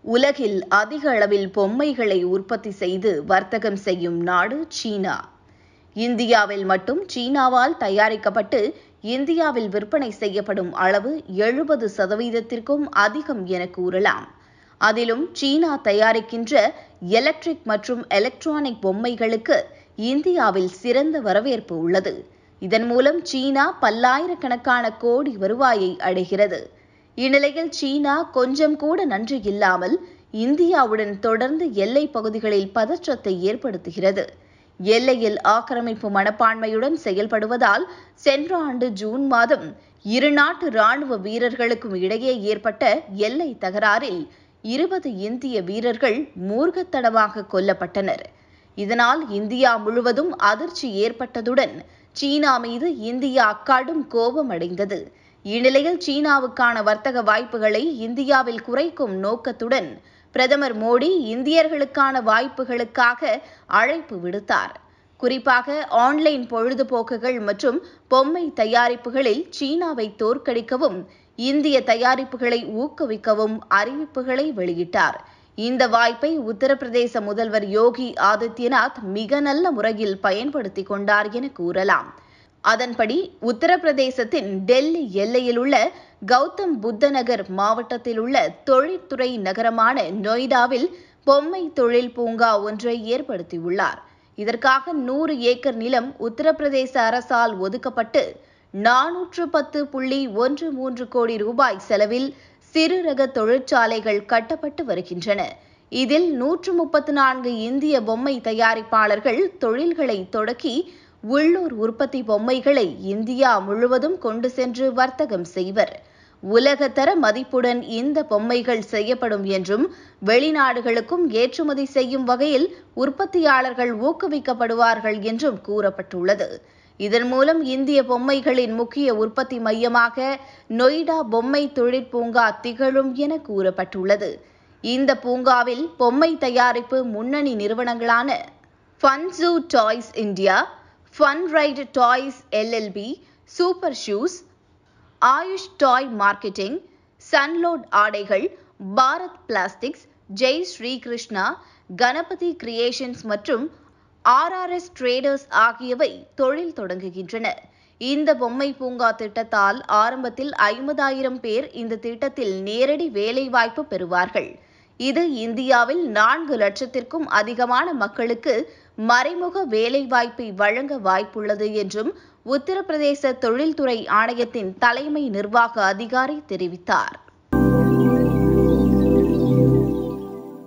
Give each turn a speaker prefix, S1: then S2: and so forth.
S1: உலகில் அதிக அளவில் பொம்மைகளை உற்பத்தி செய்து வர்த்தகம் செய்யும் நாடு சீனா இந்தியாவில் மட்டும் சீனாவால் தயாரிக்கப்பட்டு இந்தியாவில் விற்பனை செய்யப்படும் அளவு எழுபது சதவீதத்திற்கும் அதிகம் என கூறலாம் அதிலும் சீனா தயாரிக்கின்ற எலக்ட்ரிக் மற்றும் எலக்ட்ரானிக் பொம்மைகளுக்கு இந்தியாவில் சிறந்த வரவேற்பு உள்ளது இதன் மூலம் சீனா பல்லாயிரக்கணக்கான கோடி வருவாயை அடைகிறது இந்நிலையில் சீனா கொஞ்சம் கூட நன்றி இல்லாமல் இந்தியாவுடன் தொடர்ந்து எல்லை பகுதிகளில் பதற்றத்தை ஏற்படுத்துகிறது எல்லையில் ஆக்கிரமிப்பு மனப்பான்மையுடன் செயல்படுவதால் சென்ற ஆண்டு ஜூன் மாதம் இரு நாட்டு ராணுவ வீரர்களுக்கும் இடையே ஏற்பட்ட எல்லை தகராறில் இருபது இந்திய வீரர்கள் மூர்க்கத்தனமாக கொல்லப்பட்டனர் இதனால் இந்தியா முழுவதும் அதிர்ச்சி ஏற்பட்டதுடன் சீனா மீது இந்தியா கடும் கோபம் அடைந்தது இந்நிலையில் சீனாவுக்கான வர்த்தக வாய்ப்புகளை இந்தியாவில் குறைக்கும் நோக்கத்துடன் பிரதமர் மோடி இந்தியர்களுக்கான வாய்ப்புகளுக்காக அழைப்பு விடுத்தார் குறிப்பாக ஆன்லைன் பொழுதுபோக்குகள் மற்றும் பொம்மை தயாரிப்புகளில் சீனாவை தோற்கடிக்கவும் இந்திய தயாரிப்புகளை ஊக்குவிக்கவும் அறிவிப்புகளை வெளியிட்டார் இந்த வாய்ப்பை உத்தரப்பிரதேச முதல்வர் யோகி ஆதித்யநாத் மிக நல்ல முறையில் பயன்படுத்தி கொண்டார் என கூறலாம் அதன்படி உத்தரப்பிரதேசத்தின் டெல்லி எல்லையில் உள்ள கௌதம் புத்த நகர் மாவட்டத்தில் உள்ள தொழில்துறை நகரமான நொய்டாவில் பொம்மை தொழில் பூங்கா ஒன்றை ஏற்படுத்தியுள்ளார் இதற்காக நூறு ஏக்கர் நிலம் உத்தரப்பிரதேச அரசால் ஒதுக்கப்பட்டு நானூற்று பத்து புள்ளி ஒன்று மூன்று கோடி ரூபாய் செலவில் சிறு ரக தொழிற்சாலைகள் கட்டப்பட்டு வருகின்றன இதில் நூற்று முப்பத்து நான்கு இந்திய பொம்மை தயாரிப்பாளர்கள் தொழில்களை தொடக்கி உள்ளூர் உற்பத்தி பொம்மைகளை இந்தியா முழுவதும் கொண்டு சென்று வர்த்தகம் செய்வர் உலகத்தர மதிப்புடன் இந்த பொம்மைகள் செய்யப்படும் என்றும் வெளிநாடுகளுக்கும் ஏற்றுமதி செய்யும் வகையில் உற்பத்தியாளர்கள் ஊக்குவிக்கப்படுவார்கள் என்றும் கூறப்பட்டுள்ளது இதன் மூலம் இந்திய பொம்மைகளின் முக்கிய உற்பத்தி மையமாக நொய்டா பொம்மை தொழிற்பூங்கா திகழும் என கூறப்பட்டுள்ளது இந்த பூங்காவில் பொம்மை தயாரிப்பு முன்னணி நிறுவனங்களான ஃபன்சூ toys India fun ride toys LLP super shoes Ayush toy marketing சன்லோட் ஆடைகள் பாரத் பிளாஸ்டிக்ஸ் ஜெய் ஸ்ரீகிருஷ்ணா கணபதி கிரியேஷன்ஸ் மற்றும் ஆர்ஆர்எஸ் ட்ரேடர்ஸ் ஆகியவை தொழில் தொடங்குகின்றன இந்த பொம்மை பூங்கா திட்டத்தால் ஆரம்பத்தில் ஐம்பதாயிரம் பேர் இந்த திட்டத்தில் நேரடி வேலைவாய்ப்பு பெறுவார்கள் இது இந்தியாவில் நான்கு லட்சத்திற்கும் அதிகமான மக்களுக்கு மறைமுக வேலைவாய்ப்பை வழங்க வாய்ப்புள்ளது என்றும் உத்தரப்பிரதேச தொழில்துறை ஆணையத்தின் தலைமை நிர்வாக அதிகாரி தெரிவித்தார்